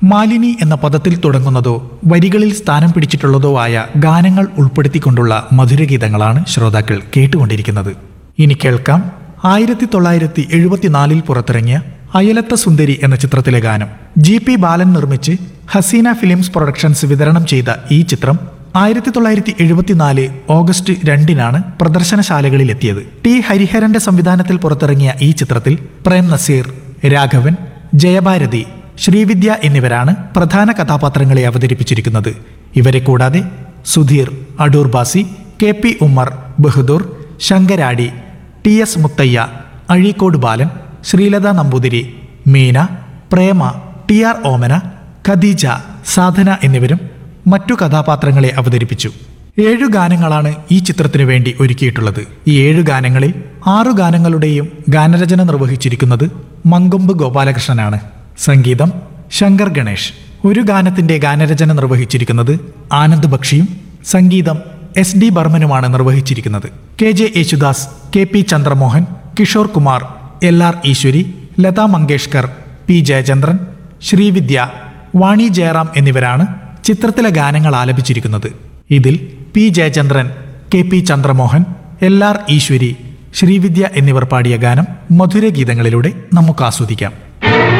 മാലിനി എന്ന പദത്തിൽ തുടങ്ങുന്നതോ വരികളിൽ സ്ഥാനം പിടിച്ചിട്ടുള്ളതോ ആയ ഗാനങ്ങൾ ഉൾപ്പെടുത്തിക്കൊണ്ടുള്ള മധുരഗീതങ്ങളാണ് ശ്രോതാക്കൾ കേട്ടുകൊണ്ടിരിക്കുന്നത് ഇനി കേൾക്കാം ആയിരത്തി തൊള്ളായിരത്തി എഴുപത്തിനാലിൽ പുറത്തിറങ്ങിയ അയലത്ത സുന്ദരി എന്ന ചിത്രത്തിലെ ഗാനം ജി പി ബാലൻ നിർമ്മിച്ച് ഹസീന ഫിലിംസ് പ്രൊഡക്ഷൻസ് വിതരണം ചെയ്ത ഈ ചിത്രം ആയിരത്തി തൊള്ളായിരത്തി എഴുപത്തിനാല് ഓഗസ്റ്റ് രണ്ടിനാണ് പ്രദർശനശാലകളിലെത്തിയത് ടി ഹരിഹരന്റെ സംവിധാനത്തിൽ പുറത്തിറങ്ങിയ ഈ ചിത്രത്തിൽ പ്രേം നസീർ രാഘവൻ ജയഭാരതി ശ്രീവിദ്യ എന്നിവരാണ് പ്രധാന കഥാപാത്രങ്ങളെ അവതരിപ്പിച്ചിരിക്കുന്നത് ഇവരെ കൂടാതെ Sudheer Adoor Basi K P Ummer Bahadur Sankaradi T S Muthaiah Azhikode Balan Sreelatha Namboothiri Meena Prema T R Omana Khadeeja Sadhana എന്നിവരും മറ്റു കഥാപാത്രങ്ങളെ അവതരിപ്പിച്ചു ഏഴു ഗാനങ്ങളാണ് ഈ ചിത്രത്തിനു വേണ്ടി ഒരുക്കിയിട്ടുള്ളത് ഈ ഏഴു ഗാനങ്ങളിൽ ആറു ഗാനങ്ങളുടെയും ഗാനരചന നിർവഹിച്ചിരിക്കുന്നത് മങ്കൊമ്പ് ഗോപാലകൃഷ്ണനാണ് സംഗീതം ശങ്കർ ഗണേഷ് ഒരു ഗാനത്തിന്റെ ഗാനരചന നിർവഹിച്ചിരിക്കുന്നത് ആനന്ദ് ബക്ഷിയും സംഗീതം എസ് ഡി ബർമനുമാണ് നിർവഹിച്ചിരിക്കുന്നത് K J Yesudas K P Chandramohan Kishore Kumar L R Eswari Lata Mangeshkar P Jayachandran Sreevidya Vani Jayaram എന്നിവരാണ് ചിത്രത്തിലെ ഗാനങ്ങൾ ആലപിച്ചിരിക്കുന്നത് ഇതിൽ P Jayachandran K P Chandramohan L R Eswari Sreevidya എന്നിവർ പാടിയ ഗാനം മധുരഗീതങ്ങളിലൂടെ നമുക്ക് ആസ്വദിക്കാം